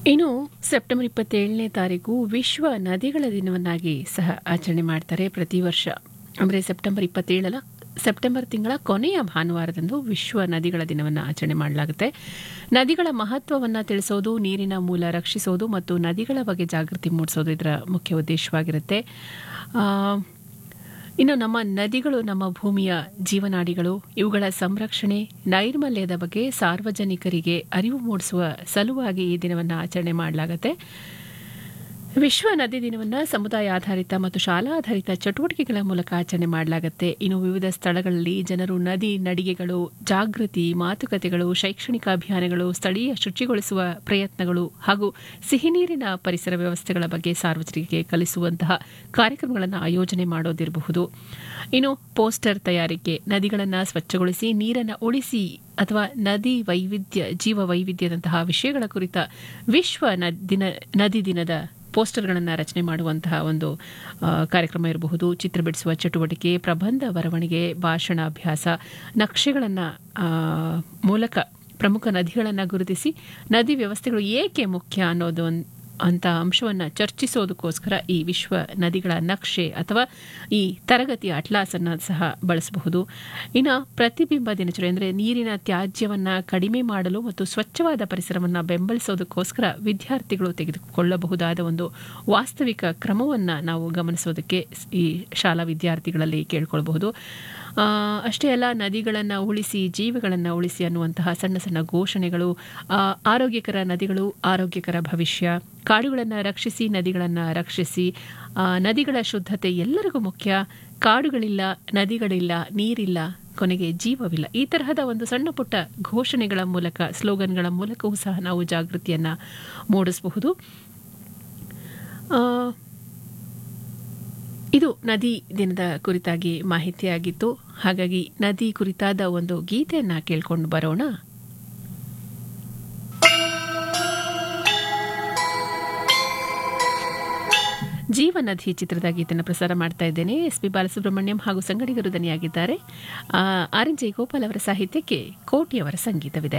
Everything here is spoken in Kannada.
ಇನ್ನು ಸೆಪ್ಟೆಂಬರ್ ಇಪ್ಪತ್ತೇಳನೇ ತಾರೀಕು ವಿಶ್ವ ನದಿಗಳ ದಿನವನ್ನಾಗಿ ಸಹ ಆಚರಣೆ ಮಾಡ್ತಾರೆ ಪ್ರತಿ ವರ್ಷ ಅಂದರೆ ಸೆಪ್ಟೆಂಬರ್ ಇಪ್ಪತ್ತೇಳರ ಸೆಪ್ಟೆಂಬರ್ ತಿಂಗಳ ಕೊನೆಯ ಭಾನುವಾರದಂದು ವಿಶ್ವ ನದಿಗಳ ದಿನವನ್ನು ಆಚರಣೆ ಮಾಡಲಾಗುತ್ತೆ ನದಿಗಳ ಮಹತ್ವವನ್ನು ತಿಳಿಸೋದು ನೀರಿನ ಮೂಲ ರಕ್ಷಿಸೋದು ಮತ್ತು ನದಿಗಳ ಬಗ್ಗೆ ಜಾಗೃತಿ ಮೂಡಿಸೋದು ಇದರ ಮುಖ್ಯ ಉದ್ದೇಶವಾಗಿರುತ್ತೆ ಆ, ಇನ್ನು ನಮ್ಮ ನದಿಗಳು ನಮ್ಮ ಭೂಮಿಯ ಜೀವನಾಡಿಗಳು ಇವುಗಳ ಸಂರಕ್ಷಣೆ ನೈರ್ಮಲ್ಯದ ಬಗ್ಗೆ ಸಾರ್ವಜನಿಕರಿಗೆ ಅರಿವು ಮೂಡಿಸುವ ಸಲುವಾಗಿ ಈ ದಿನವನ್ನು ಆಚರಣೆ ಮಾಡಲಾಗುತ್ತೆ ವಿಶ್ವ ನದಿ ದಿನವನ್ನು ಸಮುದಾಯ ಆಧಾರಿತ ಮತ್ತು ಶಾಲಾ ಆಧಾರಿತ ಚಟುವಟಿಕೆಗಳ ಮೂಲಕ ಆಚರಣೆ ಮಾಡಲಾಗುತ್ತೆ ಇನ್ನು ವಿವಿಧ ಸ್ಥಳಗಳಲ್ಲಿ ಜನರು ನದಿ ನಡಿಗೆಗಳು ಜಾಗೃತಿ ಮಾತುಕತೆಗಳು ಶೈಕ್ಷಣಿಕ ಅಭಿಯಾನಗಳು ಸ್ಥಳೀಯ ಶುಚಿಗೊಳಿಸುವ ಪ್ರಯತ್ನಗಳು ಹಾಗೂ ಸಿಹಿ ನೀರಿನ ಪರಿಸರ ವ್ಯವಸ್ಥೆಗಳ ಬಗ್ಗೆ ಸಾರ್ವಜನಿಕರಿಗೆ ಕಲಿಸುವಂತಹ ಕಾರ್ಯಕ್ರಮಗಳನ್ನು ಆಯೋಜನೆ ಮಾಡೋದಿರಬಹುದು ಇನ್ನು ಪೋಸ್ಟರ್ ತಯಾರಿಕೆ ನದಿಗಳನ್ನು ಸ್ವಚ್ಛಗೊಳಿಸಿ ನೀರನ್ನು ಉಳಿಸಿ ಅಥವಾ ನದಿ ವೈವಿಧ್ಯ ಜೀವ ವೈವಿಧ್ಯದಂತಹ ವಿಷಯಗಳ ಕುರಿತ ವಿಶ್ವ ನ- ದಿನ ನದಿ ದಿನದ ಪೋಸ್ಟರ್ಗಳನ್ನು ರಚನೆ ಮಾಡುವಂತಹ ಒಂದು ಆ, ಕಾರ್ಯಕ್ರಮ ಇರಬಹುದು ಚಿತ್ರ ಬಿಡಿಸುವ ಚಟುವಟಿಕೆ ಪ್ರಬಂಧ ಬರವಣಿಗೆ ಭಾಷಣ ಅಭ್ಯಾಸ ನಕ್ಷೆಗಳನ್ನು ಮೂಲಕ ಪ್ರಮುಖ ನದಿಗಳನ್ನು ಗುರುತಿಸಿ ನದಿ ವ್ಯವಸ್ಥೆಗಳು ಏಕೆ ಮುಖ್ಯ ಅನ್ನೋದು ಒಂದ್- ಅಂತ ಅಂಶವನ್ನು ಚರ್ಚಿಸೋದಕ್ಕೋಸ್ಕರ ಈ ವಿಶ್ವ ನದಿಗಳ ನಕ್ಷೆ ಅಥವಾ ಈ ತರಗತಿಯ ಅಟ್ಲಾಸ್ ಅನ್ನು ಸಹ ಬಳಸಬಹುದು ಇನ್ನು ಪ್ರತಿಬಿಂಬ ದಿನಚರಿ ಅಂದರೆ ನೀರಿನ ತ್ಯಾಜ್ಯವನ್ನು ಕಡಿಮೆ ಮಾಡಲು ಮತ್ತು ಸ್ವಚ್ಛವಾದ ಪರಿಸರವನ್ನು ಬೆಂಬಲಿಸೋದಕ್ಕೋಸ್ಕರ ವಿದ್ಯಾರ್ಥಿಗಳು ತೆಗೆದುಕೊಳ್ಳಬಹುದಾದ ಒಂದು ವಾಸ್ತವಿಕ ಕ್ರಮವನ್ನು ನಾವು ಗಮನಿಸೋದಕ್ಕೆ ಈ ಶಾಲಾ ವಿದ್ಯಾರ್ಥಿಗಳಲ್ಲಿ ಕೇಳ್ಕೊಳ್ಬಹುದು ಆ, ಅಷ್ಟೇ ಅಲ್ಲ ನದಿಗಳನ್ನು ಉಳಿಸಿ ಜೀವಿಗಳನ್ನು ಉಳಿಸಿ ಅನ್ನುವಂತಹ ಸಣ್ಣ ಸಣ್ಣ ಘೋಷಣೆಗಳು ಆ, ಆರೋಗ್ಯಕರ ನದಿಗಳು ಆರೋಗ್ಯಕರ ಭವಿಷ್ಯ ಕಾಡುಗಳನ್ನು ರಕ್ಷಿಸಿ ನದಿಗಳನ್ನು ರಕ್ಷಿಸಿ ಆ, ನದಿಗಳ ಶುದ್ಧತೆ ಎಲ್ಲರಿಗೂ ಮುಖ್ಯ ಕಾಡುಗಳಿಲ್ಲ ನದಿಗಳಿಲ್ಲ ನೀರಿಲ್ಲ ಕೊನೆಗೆ ಜೀವವಿಲ್ಲ ಈ ತರಹದ ಒಂದು ಸಣ್ಣ ಪುಟ್ಟ ಘೋಷಣೆಗಳ ಮೂಲಕ ಸ್ಲೋಗನ್ಗಳ ಮೂಲಕವೂ ಸಹ ನಾವು ಜಾಗೃತಿಯನ್ನು ಮೂಡಿಸಬಹುದು ಆ, ಇದು ನದಿ ದಿನದ ಕುರಿತಾಗಿ ಮಾಹಿತಿಯಾಗಿತ್ತು ಹಾಗಾಗಿ ನದಿ ಕುರಿತಾದ ಒಂದು ಗೀತೆಯನ್ನ ಕೇಳ್ಕೊಂಡು ಬರೋಣ ಜೀವನದಿ ಚಿತ್ರದ ಗೀತೆಯನ್ನು ಪ್ರಸಾರ ಮಾಡ್ತಾ ಇದ್ದೇನೆ ಎಸ್ ಪಿ ಬಾಲಸುಬ್ರಹ್ಮಣ್ಯಂ ಹಾಗೂ ಸಂಗಡಿಗರು ದನಿಯಾಗಿದ್ದಾರೆ ಆರ್ ಎನ್ ಜೆ ಗೋಪಾಲ್ ಅವರ ಸಾಹಿತ್ಯಕ್ಕೆ ಕೋಟಿಯವರ ಸಂಗೀತವಿದೆ